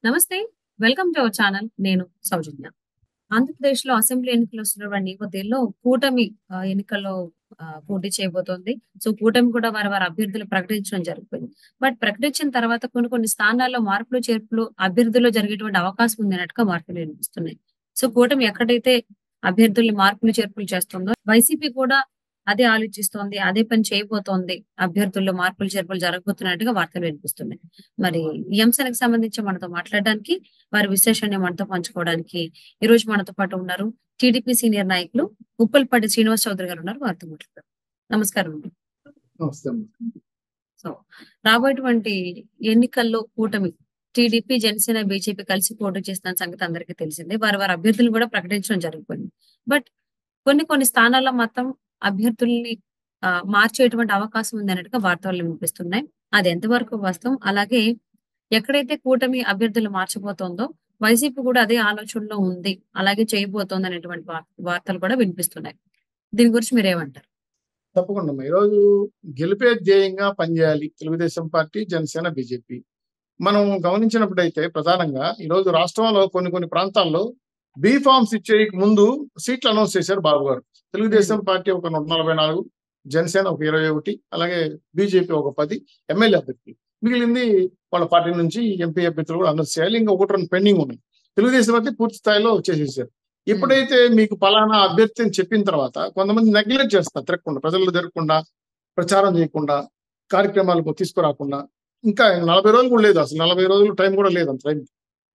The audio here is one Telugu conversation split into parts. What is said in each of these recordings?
నమస్తే వెల్కమ్ టు అవర్ ఛానల్ నేను సౌజన్య ఆంధ్రప్రదేశ్ లో అసెంబ్లీ ఎన్నికలు వస్తున్న నేపథ్యంలో కూటమి ఆ, ఎన్నికల్లో ఆ, పోటీ చేయబోతోంది సో కూటమి కూడా వారి వారి అభ్యర్థులు ప్రకటించడం జరిగిపోయింది బట్ ప్రకటించిన తర్వాత కొన్ని కొన్ని స్థానాల్లో మార్పులు చేర్పులు అభ్యర్థుల్లో జరిగేటువంటి అవకాశం ఉంది అన్నట్టుగా వార్తలు వినిపిస్తున్నాయి సో కూటమి ఎక్కడైతే అభ్యర్థుల్ని మార్పులు చేర్పులు చేస్తుందో వైసీపీ కూడా అదే ఆలోచిస్తోంది అదే పని చేయబోతోంది అభ్యర్థుల్లో మార్పులు చేర్పులు జరగబోతున్నట్టుగా వార్తలు వినిపిస్తున్నాయి మరి ఈ అంశానికి సంబంధించి మనతో మాట్లాడడానికి వారి విశ్లేషణ మనతో పంచుకోవడానికి ఈ రోజు మనతో పాటు ఉన్నారు టీడీపీ సీనియర్ నాయకులు ఉప్పల్పాటి శ్రీనివాస్ చౌదరి గారు ఉన్నారు వారితో మాట్లాడతారు నమస్కారం అండి నమస్తే అమ్మ. సో రాబోయేటువంటి ఎన్నికల్లో కూటమి టీడీపీ జనసేన బీజేపీ కలిసి పోటీ చేస్తున్న సంగతి అందరికీ తెలిసిందే వారి వారి అభ్యర్థులను కూడా ప్రకటించడం జరిగిపోయింది బట్ కొన్ని కొన్ని స్థానాల్లో మాత్రం అభ్యర్థుల్ని ఆ, మార్చేటువంటి అవకాశం ఉంది అన్నట్టుగా వార్తలు వినిపిస్తున్నాయి అది ఎంతవరకు వాస్తవం అలాగే ఎక్కడైతే కూటమి అభ్యర్థులు మార్చబోతోందో వైసీపీ కూడా అదే ఆలోచనలో ఉంది అలాగే చేయబోతోంది అనేటువంటి వార్- వార్తలు కూడా వినిపిస్తున్నాయి దీని గురించి మీరేమంటారు తప్పకుండా అమ్మా. ఈరోజు గెలిపే ధ్యేయంగా పనిచేయాలి తెలుగుదేశం పార్టీ జనసేన బీజేపీ మనం గమనించినప్పుడైతే ప్రధానంగా ఈరోజు రాష్ట్రంలో కొన్ని కొన్ని ప్రాంతాల్లో బీ ఫార్మ్స్ ఇచ్చే ముందు సీట్లు అనౌన్స్ చేశారు బాబు గారు తెలుగుదేశం పార్టీ ఒక నూట నలభై నాలుగు జనసేన ఒక ఇరవై ఒకటి అలాగే బీజేపీ ఒక పది ఎమ్మెల్యే అభ్యర్థులు మిగిలింది వాళ్ళ పార్టీ నుంచి ఎంపీ అభ్యర్థులు కూడా అనౌన్స్ చేయాలి ఇంకా ఒకటి రెండు పెండింగ్ ఉన్నాయి తెలుగుదేశం అయితే పూర్తి స్థాయిలో చేసేసారు ఎప్పుడైతే మీకు పలానా అభ్యర్థి అని చెప్పిన తర్వాత కొంతమంది నెగ్లెక్ట్ చేస్తారు తిరగకుండా ప్రజలు తిరగకుండా ప్రచారం చేయకుండా కార్యక్రమాలకు తీసుకురాకుండా ఇంకా నలభై రోజులు కూడా లేదు అసలు నలభై రోజులు టైం కూడా లేదు అంత టైం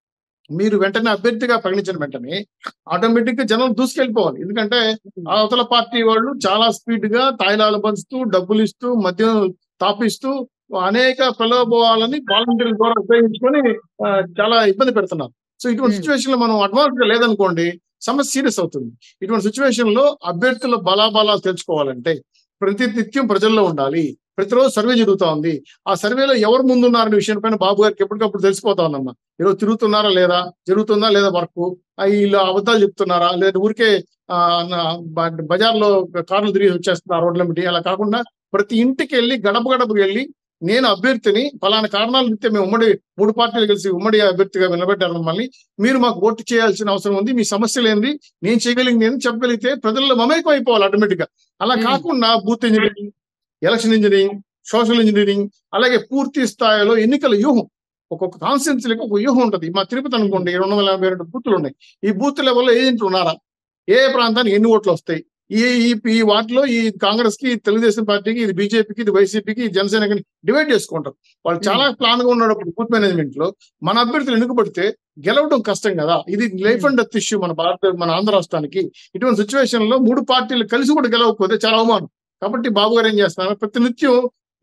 మీరు వెంటనే అభ్యర్థిగా ప్రకటించిన వెంటనే ఆటోమేటిక్ గా జనం దూసుకెళ్ళిపోవాలి ఎందుకంటే ఆ అవతల పార్టీ వాళ్ళు చాలా స్పీడ్ గా తాయిలాలు పంచుతూ డబ్బులు ఇస్తూ మద్యం తాపిస్తూ అనేక ప్రలోభాలని వాలంటీర్ల ద్వారా ఉపయోగించుకొని ఆ, చాలా ఇబ్బంది పెడుతున్నారు సో ఇటువంటి Hmm. సిచ్యువేషన్ లో మనం అడ్వాన్స్ గా లేదనుకోండి సమస్య సీరియస్ అవుతుంది ఇటువంటి సిచ్యువేషన్ లో అభ్యర్థుల బలాబలాలు తెలుసుకోవాలంటే ప్రతి నిత్యం ప్రజల్లో ఉండాలి ప్రతిరోజు సర్వే జరుగుతా ఉంది ఆ సర్వేలో ఎవరు ముందున్నారనే విషయం పైన బాబు గారికి ఎప్పటికప్పుడు తెలిసిపోతా ఉందమ్మా ఈరోజు తిరుగుతున్నారా లేదా జరుగుతుందా లేదా వర్క్ వీళ్ళు అబద్ధాలు చెప్తున్నారా లేదా ఊరికే ఆ, నా- బ- బజార్లో కార్లు తిరిగి వచ్చేస్తున్నారు రోడ్ల మీద అలా కాకుండా ప్రతి ఇంటికి వెళ్ళి గడప గడపకి వెళ్ళి నేను అభ్యర్థిని ఫలానా కారణాల రీత్యా మేము ఉమ్మడి మూడు పార్టీలు కలిసి ఉమ్మడి అభ్యర్థిగా నిలబెట్టారు మమ్మల్ని మీరు మాకు ఓటు చేయాల్సిన అవసరం ఉంది మీ సమస్యలు ఏంది నేను చేయగలిగింది ఏంది చెప్పగలిగితే ప్రజల్లో మమేకం అయిపోవాలి ఆటోమేటిక్ గా అలా Hmm. కాకుండా booth engineering election engineering social engineering అలాగే పూర్తి స్థాయిలో ఎన్నికల వ్యూహం ఒక్కొక్క కాన్స్టిట్యున్సీలకు ఒక వ్యూహం ఉంటుంది మా తిరుపతి అనుకోండి రెండు వందల యాభై రెండు బూతులు ఉన్నాయి ఈ బూత్ లెవెల్లో ఏజెంట్లు ఉన్నారా ఏ ఏ ప్రాంతానికి ఎన్ని ఓట్లు వస్తాయి ఈ ఈ ఈ వాటిలో ఈ కాంగ్రెస్ కి తెలుగుదేశం పార్టీకి ఇది బీజేపీకి ఇది వైసీపీకి ఇది జనసేనకి డివైడ్ చేసుకుంటారు వాళ్ళు చాలా ప్లాన్ గా ఉన్నప్పుడు బూత్ మేనేజ్మెంట్ లో మన అభ్యర్థులు ఎన్నుకబడితే గెలవడం కష్టం కదా ఇది లైఫ్ అండ్ డెత్ ఇష్యూ మన భారత మన ఆంధ్ర రాష్ట్రానికి ఇటువంటి సిచ్యువేషన్ లో మూడు పార్టీలు కలిసి కూడా గెలవకపోతే చాలా అవమానం కాబట్టి బాబు గారు ఏం చేస్తున్నారు ప్రతి నిత్యం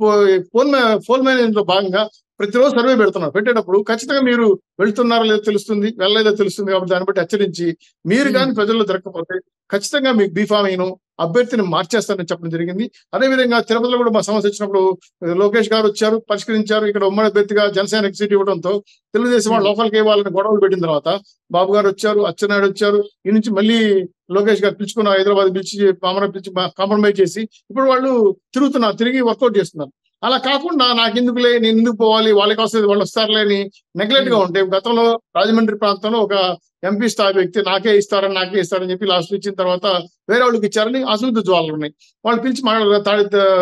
ఫోన్ ఫోన్ మేనేజ్మెంట్ లో భాగంగా ప్రతిరోజు సర్వే పెడుతున్నారు పెట్టేటప్పుడు ఖచ్చితంగా మీరు వెళ్తున్నారో లేదో తెలుస్తుంది వెళ్ళలేదో తెలుస్తుంది కాబట్టి దాన్ని బట్టి హెచ్చరించి మీరు కానీ ప్రజల్లో దొరకకపోతే ఖచ్చితంగా మీకు బీఫామ్ అయిన అభ్యర్థిని మార్చేస్తారని చెప్పడం జరిగింది అదేవిధంగా తిరుపతిలో కూడా మా సమస్య వచ్చినప్పుడు లోకేష్ గారు వచ్చారు పరిష్కరించారు ఇక్కడ ఉమ్మడి అభ్యర్థిగా జనసేన సీట్ ఇవ్వడంతో తెలుగుదేశం వాళ్ళు లోపలికి ఇవ్వాలని గొడవలు పెట్టిన తర్వాత బాబు గారు వచ్చారు అచ్చెన్నాయుడు వచ్చారు ఈ నుంచి మళ్ళీ లోకేష్ గారు పిలుచుకున్న హైదరాబాద్ పిలిచి పామర పిలిచి కాంప్రమైజ్ చేసి ఇప్పుడు వాళ్ళు తిరుగుతున్నారు తిరిగి వర్కౌట్ చేస్తున్నారు అలా కాకుండా నాకు ఎందుకులే నేను ఎందుకు పోవాలి వాళ్ళకి వస్తుంది వాళ్ళు వస్తారులే అని నెగ్లెక్ట్ గా ఉంటే గతంలో రాజమండ్రి ప్రాంతంలో ఒక ఎంపీ స్థాయి వ్యక్తి నాకే ఇస్తారని నాకే ఇస్తారని చెప్పి లాస్ట్ ఇచ్చిన తర్వాత వేరే వాళ్ళకి ఇచ్చారని అసలు జ్వాలలు ఉన్నాయి వాళ్ళు పిలిచి మాట్లాడారు తాడి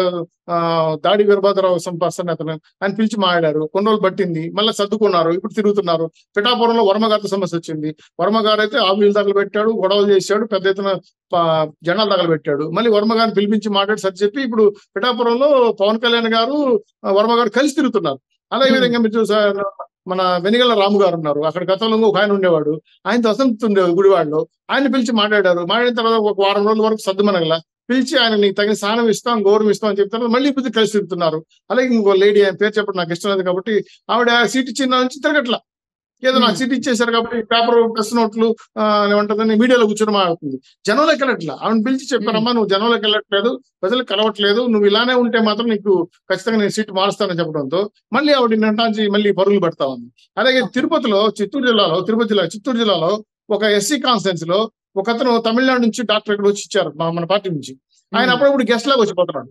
ఆ, దాడి వీరభద్రరావు some person అతను ఆయన పిలిచి మాట్లాడారు కొన్ని రోజులు పట్టింది మళ్ళీ సర్దుకున్నారు ఇప్పుడు తిరుగుతున్నారు పిఠాపురంలో వర్మగారితో సమస్య వచ్చింది వర్మ గారు అయితే ఆవిలు తగలబెట్టాడు గొడవలు చేశాడు పెద్ద ఎత్తున ప- జెండాలు తగలబెట్టాడు మళ్ళీ వర్మ గారిని పిలిపించి మాట్లాడి సరి చెప్పి ఇప్పుడు పిఠాపురంలో పవన్ కళ్యాణ్ గారు ఆ, వర్మ గారు కలిసి తిరుగుతున్నారు అదే Hmm. విధంగా మీరు చూసారు మన వెనిగల రాము గారు ఉన్నారు అక్కడ గతంలో ఒక ఆయన ఉండేవాడు ఆయనతో అసంతృప్తి ఉండే గుడివాడలో ఆయన పిలిచి మాట్లాడారు మాట్లాడిన తర్వాత ఒక వారం రోజుల వరకు సర్దుమనగల పిలిచి ఆయన నీకు తగిన స్థానం ఇస్తాం గౌరవం ఇస్తాం అని చెప్తారు మళ్ళీ ఇప్పుడు కలిసి తిరుగుతున్నారు అలాగే ఇంకో లేడీ ఆయన పేరు చెప్పడం నాకు ఇష్టం లేదు కాబట్టి ఆవిడ సీట్ ఇచ్చిన నుంచి తిరగట్లా ఏదో నాకు Hmm. సీట్ ఇచ్చేసారు కాబట్టి పేపర్ ప్రెస్ నోట్లు ఆ, ఏమంటుందని మీడియాలో కూర్చొని మాట్లాడుతుంది జనంలోకి వెళ్ళట్లా ఆవిడ పిలిచి చెప్పారమ్మా నువ్వు జనంలోకి వెళ్ళట్లేదు ప్రజలకు కలవట్లేదు నువ్వు ఇలానే ఉంటే మాత్రం నీకు ఖచ్చితంగా నేను సీట్ మారుస్తానని చెప్పడంతో మళ్ళీ ఆవిడ నింటాంచి మళ్ళీ పరుగులు పెడతా ఉంది అలాగే తిరుపతిలో చిత్తూరు జిల్లాలో తిరుపతి జిల్లా చిత్తూరు జిల్లాలో ఒక ఎస్సీ కాన్ఫరెన్స్ లో ఒక అతను తమిళనాడు నుంచి డాక్టర్ ఇక్కడ వచ్చి ఇచ్చారు మా- మన పార్టీ నుంచి ఆయన అప్పుడప్పుడు గెస్ట్ లాగా వచ్చిపోతున్నాడు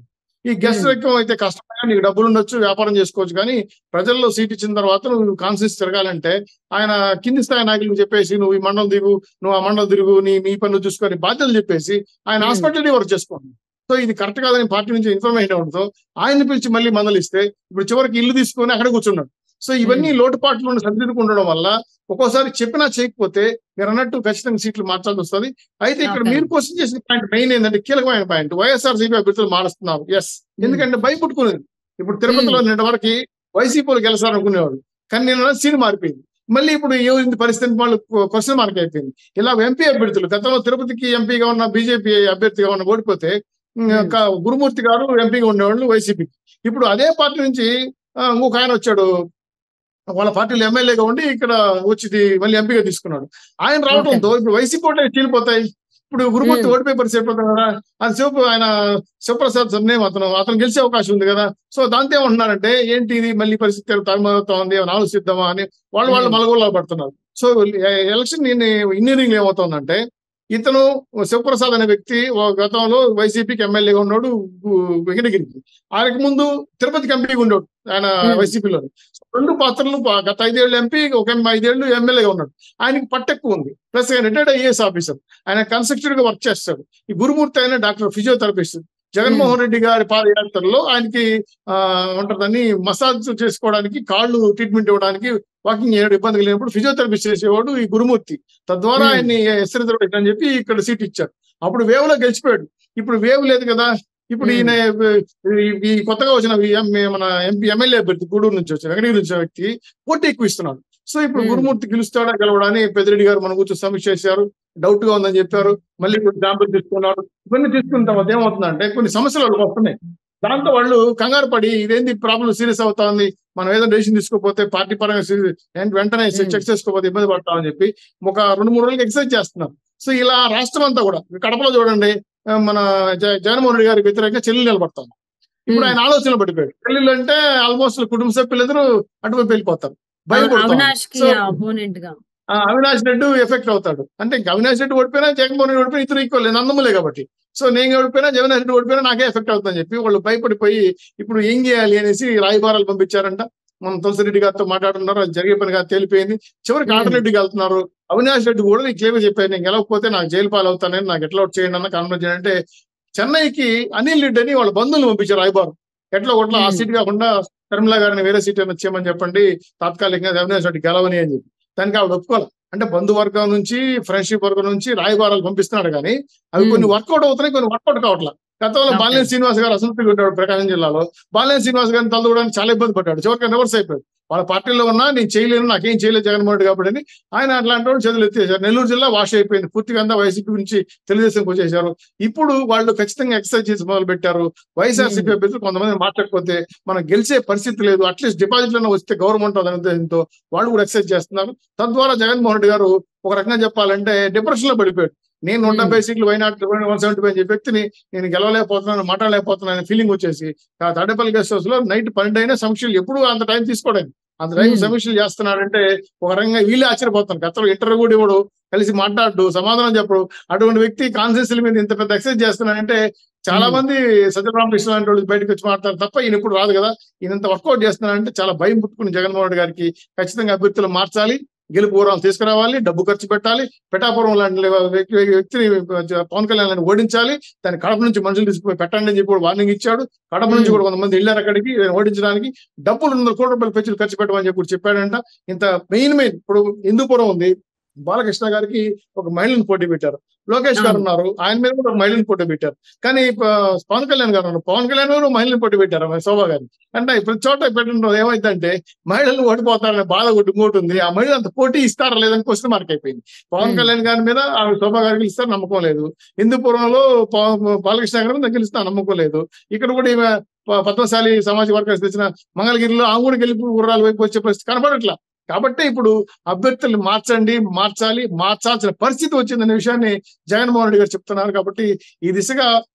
ఈ గెస్ట్ మ్మ్. రకం అయితే కష్టంగా నీకు డబ్బులు ఉండొచ్చు వ్యాపారం చేసుకోవచ్చు కానీ ప్రజల్లో సీట్ ఇచ్చిన తర్వాత నువ్వు కాన్సెన్స్ తిరగాలంటే ఆయన కింది స్థాయి నాయకులకు చెప్పేసి నువ్వు ఈ మండలం దిగు నువ్వు ఆ మండలం తిరుగు నీ నీ పనులు చూసుకొని బాధ్యతలు చెప్పేసి ఆయన మ్మ్. హాస్పిటల్ వర్క్ చేసుకోండి సో ఇది కరెక్ట్ కాదని పార్టీ నుంచి ఇన్ఫర్మేషన్ ఉండదు ఆయన్ని పిలిచి మళ్ళీ మందలిస్తే ఇప్పుడు చివరికి ఇల్లు తీసుకొని అక్కడ కూర్చున్నాడు సో ఇవన్నీ లోటుపాట్లు సర్దిద్దుకుండడం వల్ల ఒక్కోసారి చెప్పినా చేయకపోతే మీరు అన్నట్టు ఖచ్చితంగా సీట్లు మార్చాల్సి వస్తుంది అయితే ఇక్కడ Okay. మీరు క్వశ్చన్ చేసిన పాయింట్ మెయిన్ ఏంటంటే కీలకమైన పాయింట్ వైఎస్ఆర్ సిపి అభ్యర్థులు మారుస్తున్నారు ఎస్ ఎందుకంటే భయపుట్టుకునేది ఇప్పుడు తిరుపతిలో నిన్న వరకు వైసీపీలు గెలిచారనుకునేవాడు కానీ నిన్న సీన్ మారిపోయింది మళ్ళీ ఇప్పుడు ఏమైంది పరిస్థితి వాళ్ళు క్వశ్చన్ మార్క్ అయిపోయింది ఇలా ఎంపీ అభ్యర్థులు గతంలో తిరుపతికి ఎంపీగా ఉన్న బీజేపీ అభ్యర్థిగా ఉన్న ఓడిపోతే ఉమ్, Hmm. ఒక గురుమూర్తి గారు ఎంపీగా ఉండేవాళ్ళు వైసీపీ ఇప్పుడు అదే పార్టీ నుంచి ఆ, ఇంకొక ఆయన వచ్చాడు వాళ్ళ పార్టీలో ఎమ్మెల్యేగా ఉండి ఇక్కడ వచ్చి ఇది మళ్ళీ ఎంపీగా తీసుకున్నాడు ఆయన రావడంతో ఇప్పుడు వైసీపీ ఓటే చీలిపోతాయి ఇప్పుడు గురుమూర్తి Hmm. ఓడిపోయి పరిస్థితి అయిపోతుంది కదా అది శివ ఆయన శివప్రసాద్ సర్నేమ్ అతను అతను గెలిచే అవకాశం ఉంది కదా సో దాంతో ఏమంటున్నారంటే ఏంటి ఇది మళ్ళీ పరిస్థితి తరమవుతా ఉంది ఏమైనా ఆలోచిద్దామా అని వాళ్ళు వాళ్ళు Hmm. మలగోలా పడుతున్నారు సో ఎలక్షన్ ఇంజనీరింగ్ ఏమవుతుందంటే ఇతను శివప్రసాద్ అనే వ్యక్తి ఓ గతంలో వైసీపీకి ఎమ్మెల్యేగా ఉన్నాడు గు- వెంకటగిరికి ఆయనకు ముందు తిరుపతికి ఎంపీగా ఉండేవాడు ఆయన Hmm. వైసీపీలో రెండు పాత్రలు ప- గత ఐదేళ్ళు ఎంపీ ఒక ఎం- ఐదేళ్లు ఎమ్మెల్యేగా ఉన్నాడు ఆయనకి పట్టెక్కువ ఉంది ప్లస్ ఆయన రిటైర్డ్ ఐఏఎస్ ఆఫీసర్ ఆయన కన్స్ట్రక్టర్ గా వర్క్ చేస్తాడు ఈ గురుమూర్తి అయిన డాక్టర్ ఫిజియోథెరపిస్ట్ జగన్మోహన్ రెడ్డి గారి పాదయాత్రలో ఆయనకి ఆ ఉంటుందని మసాజ్ చేసుకోవడానికి కాళ్ళు ట్రీట్మెంట్ ఇవ్వడానికి వాకింగ్ చేయడం ఇబ్బంది లేనప్పుడు ఫిజియోథెరపిస్ట్ చేసేవాడు ఈ గురుమూర్తి తద్వారా Hmm. ఆయన్ని ఎస్ఎన్ అని చెప్పి ఇక్కడ సీట్ ఇచ్చారు అప్పుడు వేవ్ లో గెలిచిపోయాడు ఇప్పుడు వేవ్ లేదు కదా ఇప్పుడు Hmm. ఈయన ఈ- ఈ కొత్తగా వచ్చిన ఈ ఎం- మన ఎంపీ ఎమ్మెల్యే అభ్యర్థి గూడూరు నుంచి వచ్చిన వెంకటగిరి నుంచి వచ్చిన వ్యక్తి పోటీ ఎక్కువ ఇస్తున్నాడు సో ఇప్పుడు Hmm. గురుమూర్తి గెలుస్తాడా గెలవడా అని పెద్దిరెడ్డి గారు మన కూర్చొని సమీక్ష చేశారు డౌట్ గా ఉందని చెప్పారు మళ్ళీ ఇప్పుడు శాంపుల్ తీసుకున్నారు ఇవన్నీ తీసుకున్న తర్వాత ఏమవుతుందంటే కొన్ని సమస్యలు వాళ్ళకి వస్తున్నాయి దాంతో వాళ్ళు కంగారు పడి ఇదేంది ప్రాబ్లం సీరియస్ అవుతా ఉంది మనం ఏదైనా డెసిషన్ తీసుకోకపోతే పార్టీ పరంగా serious- ఏంటి వెంటనే Hmm. చెక్ చేసుకోకపోతే ఇబ్బంది పడతామని చెప్పి ఒక రెండు మూడు రోజులకి ఎక్సర్సైజ్ చేస్తున్నారు సో ఇలా రాష్ట్రం అంతా కూడా కడపలో చూడండి ఆ, మన జ- జగన్మోహన్ రెడ్డి గారికి వ్యతిరేకంగా చెల్లెలు నిలబడతాం ఇప్పుడు ఆయన ఆలోచన పడిపోయాడు చెల్లెలు అంటే ఆల్మోస్ట్ కుటుంబ సభ్యులందరూ అటువైపు వెళ్ళిపోతారు భయపడతాం అవినాష్ కి So, అపోనెంట్ గా ఆ, అవినాష్ రెడ్డి ఎఫెక్ట్ అవుతాడు అంటే ఇంకా అవినాష్ రెడ్డి ఓడిపోయినా జగన్మోహన్ రెడ్డి ఓడిపోయినా ఇతరు ఈక్వల్ నందములే కాబట్టి సో నేను ఓడిపోయినా జగన్ రెడ్డి ఓడిపోయినా నాకే ఎఫెక్ట్ అవుతుందని చెప్పి వాళ్ళు భయపడిపోయి ఇప్పుడు ఏం చేయాలి అనేసి రాయబారాలు పంపించారంట మనం తులసిరెడ్డి గారితో మాట్లాడుతున్నారు అది జరిగే పని కాదు తేలిపోయింది చివరికి Hmm. ఆటరెడ్డికి వెళ్తున్నారు అవినాష్ రెడ్డి కూడా నీకు క్లియర్ చెప్పాను నేను గెలవకపోతే నాకు జైలు పాలు అవుతానని నాకు ఎట్లా అవుట్ చేయండి అన్న కాన్ఫరెన్స్ చేయండి అంటే చెన్నైకి అనిల్ రెడ్డి అని వాళ్ళ బంధువులు పంపించారు రాయబారం ఎట్లా కొట్లా ఆ Hmm. సీట్ కాకుండా శర్మిల గారిని వేరే సీట్ ఏమైనా ఇచ్చేయమని చెప్పండి తాత్కాలికంగా అవినాష్ రెడ్డి గెలవని అని చెప్పి దానికి ఆవిడ ఒప్పుకోవాలి అంటే బంధువర్గం నుంచి ఫ్రెండ్షిప్ వర్గం నుంచి రాయబారాలు పంపిస్తున్నాడు కానీ అవి Hmm. కొన్ని వర్కౌట్ అవుతున్నాయి కొన్ని వర్కౌట్ కావట్లా గతంలో Okay. బాలినేని శ్రీనివాస్ గారు అసంతృప్తిగా ఉంటాడు ప్రకాశం జిల్లాలో బాలినేని శ్రీనివాస్ గారిని తలదూడడానికి చాలా ఇబ్బంది పడ్డాడు చివరికి రివర్స్ అయిపోయాడు వాళ్ళ పార్టీలో ఉన్నా నేను చేయలేను నాకేం చేయలేదు జగన్మోహన్ రెడ్డి కాబట్టి అని ఆయన అట్లాంటి వాళ్ళు చేతులు ఎత్తేసారు నెల్లూరు జిల్లా వాష్ అయిపోయింది పూర్తిగా అంతా వైసీపీ నుంచి తెలుగుదేశంకి వచ్చేసారు ఇప్పుడు వాళ్ళు ఖచ్చితంగా ఎక్సర్సైజ్ చేసి మొదలు పెట్టారు వైఎస్ఆర్సీపీ Hmm. అభ్యర్థులు కొంతమంది మాట్లాడకపోతే మనం గెలిచే పరిస్థితి లేదు అట్లీస్ట్ డిపాజిట్లను వస్తే గవర్నమెంట్ అనే ఉద్దేశంతో వాళ్ళు కూడా ఎక్సర్సైజ్ చేస్తున్నారు తద్వారా జగన్మోహన్ రెడ్డి గారు ఒక రకంగా చెప్పాలంటే డిప్రెషన్ లో పడిపోయాడు నేను నూట డెబ్బై సీట్లు వైనాట్ వన్ సెవెంటీ ఫైవ్ చెప్పే వ్యక్తిని నేను గెలవలేకపోతున్నాను మాట్లాడలేకపోతున్నాను ఫీలింగ్ వచ్చేసి ఆ తాడేపల్లి గెస్ట్ హౌస్ లో నైట్ పన్నెండు అయినా సమీక్షలు ఎప్పుడు అంత టైం తీసుకోవడానికి అంత టైం Hmm. సమీక్షలు చేస్తున్నాడంటే ఒక రకంగా వీళ్ళే ఆశ్చర్యపోతాను గతంలో ఇంటర్వ్యూ కూడా ఇవ్వడు కలిసి మాట్లాడు సమాధానం చెప్పడు అటువంటి వ్యక్తి కాన్సెన్స్ మీద ఇంత పెద్ద ఎక్సైజ్ చేస్తున్నాడంటే చాలా Hmm. మంది సత్యప్రామకృష్ణ లాంటి వాళ్ళు బయటకు వచ్చి మాట్లాడతారు తప్ప ఈయన ఇప్పుడు రాదు కదా ఈయన ఇంత వర్కౌట్ చేస్తున్నాడంటే చాలా భయం పుట్టుకుని జగన్మోహన్ రెడ్డి గారికి ఖచ్చితంగా అభ్యర్థులు మార్చాలి గెలుపు ఊరాలు తీసుకురావాలి డబ్బు ఖర్చు పెట్టాలి పిఠాపురం లాంటి వ్యక్తి వ్యక్తిని పవన్ కళ్యాణ్ లాంటి ఓడించాలి దాని కడప నుంచి మనుషులు తీసుకుపోయి పెట్టండి అని చెప్పి కూడా వార్నింగ్ ఇచ్చాడు కడప నుంచి Hmm. కూడా కొంతమంది వెళ్ళారు అక్కడికి ఈయన ఓడించడానికి డబ్బులు వందల కోట్ల రూపాయలు పెంచులు ఖర్చు పెట్టమని చెప్పి కూడా చెప్పాడంట ఇంత మెయిన్ మెయిన్ ఇప్పుడు హిందూపురం ఉంది బాలకృష్ణ గారికి ఒక మహిళను పోటీ పెట్టారు లోకేష్ గారు అవును. ఉన్నారు ఆయన మీద కూడా ఒక మహిళను పోటీ పెట్టారు కానీ ప- పవన్ కళ్యాణ్ గారు ఉన్నారు పవన్ కళ్యాణ్ గారు మహిళను పోటీ పెట్టారు ఆమె శోభా గారిని అంటే ప్రతి చోట పెట్టడం ఏమైందంటే మహిళలు ఓడిపోతారనే బాధ ఒకటి ఇంకోటి ఉంది ఆ మహిళ అంత పోటీ ఇస్తారా లేదని క్వశ్చన్ మార్క్ అయిపోయింది పవన్ Hmm. కళ్యాణ్ గారి మీద ఆమె శోభా గారికి ఇస్తారు నమ్మకం లేదు హిందూపురంలో పవ- బాలకృష్ణ గారి మీద గెలుస్తా నమ్మకం లేదు ఇక్కడ కూడా ఈమె ప- పద్మశాలి సమాజ వర్గాలు తెచ్చిన మంగళగిరిలో ఆమె కూడా గెలుపు గుర్రాల వైపు వచ్చే పరిస్థితి కనపడట్లా కాబట్టి ఇప్పుడు అభ్యర్థుల్ని మార్చండి మార్చాలి మార్చాల్సిన పరిస్థితి వచ్చిందనే విషయాన్ని జగన్మోహన్ రెడ్డి గారు చెప్తున్నారు కాబట్టి ఈ దిశగా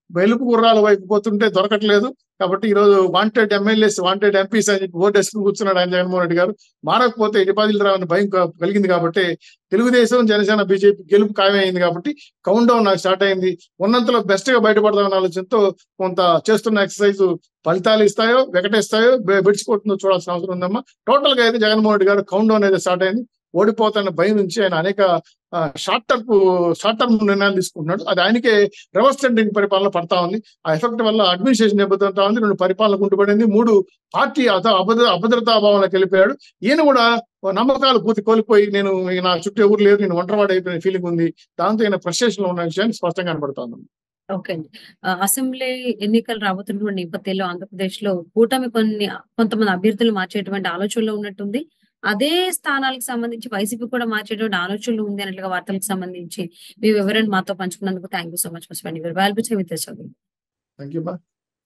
వెలుపు గుర్రాల వైపు పోతుంటే దొరకట్లేదు కాబట్టి ఈ రోజు వాంటెడ్ ఎమ్మెల్యేస్ వాంటెడ్ ఎంపీస్ అని చెప్పి ఓటు వేసుకుని కూర్చున్నాడు ఆయన జగన్మోహన్ రెడ్డి గారు మారకపోతే డిపాజిట్లు రావని భయం క- కలిగింది కాబట్టి తెలుగుదేశం జనసేన బీజేపీ గెలుపు ఖాయమైంది కాబట్టి కౌంట్ డౌన్ నాకు స్టార్ట్ అయింది ఉన్నంతలో బెస్ట్ గా బయటపడదామన్న ఆలోచనతో కొంత చేస్తున్న ఎక్సర్సైజ్ ఫలితాలు ఇస్తాయో వెకటేస్తాయో బె- బెడిచిపోతుందో చూడాల్సిన అవసరం ఉందమ్మా టోటల్ గా అయితే జగన్మోహన్ రెడ్డి గారు కౌంట్ డౌన్ అయితే స్టార్ట్ అయింది ఓడిపోతున్న భయం నుంచి ఆయన అనేక షార్ట్ టర్మ్ షార్ట్ టర్మ్ నిర్ణయాలు తీసుకుంటున్నాడు అది ఆయనకే రివర్స్ టెండింగ్ పరిపాలన పడతా ఉంది ఆ ఎఫెక్ట్ వల్ల అడ్మినిస్ట్రేషన్ దెబ్బతింటా ఉంది రెండు పరిపాలన కుంటుపడింది మూడు పార్టీ అత- అభద్ర అభద్రతా భావనకి వెళ్ళిపోయాడు ఈయన కూడా నమ్మకాలు పూర్తి కోల్పోయి నేను ఇక నా చుట్టూ ఎవరు లేరు నేను ఒంటరివాడు అయిపోయిన ఫీలింగ్ ఉంది దాంతో ఈయన ఫ్రస్ట్రేషన్ లో ఉన్న విషయాన్ని స్పష్టంగా కనబడుతోంది ఓకే అండి ఆ, అసెంబ్లీ ఎన్నికలు రాబోతున్నటువంటి నేపథ్యంలో ఆంధ్రప్రదేశ్ లో కూటమి కొన్ని కొంతమంది అభ్యర్థులు మార్చేటువంటి ఆలోచనలో ఉన్నట్టుంది అదే స్థానాలకు సంబంధించి వైసీపీ కూడా మార్చేటువంటి ఆలోచనలు ఉంది అన్నట్లుగా వార్తలకు సంబంధించి మీ వివరణ మాతో పంచుకున్నందుకు thank you so much for spending valuable time with us. Thank you బా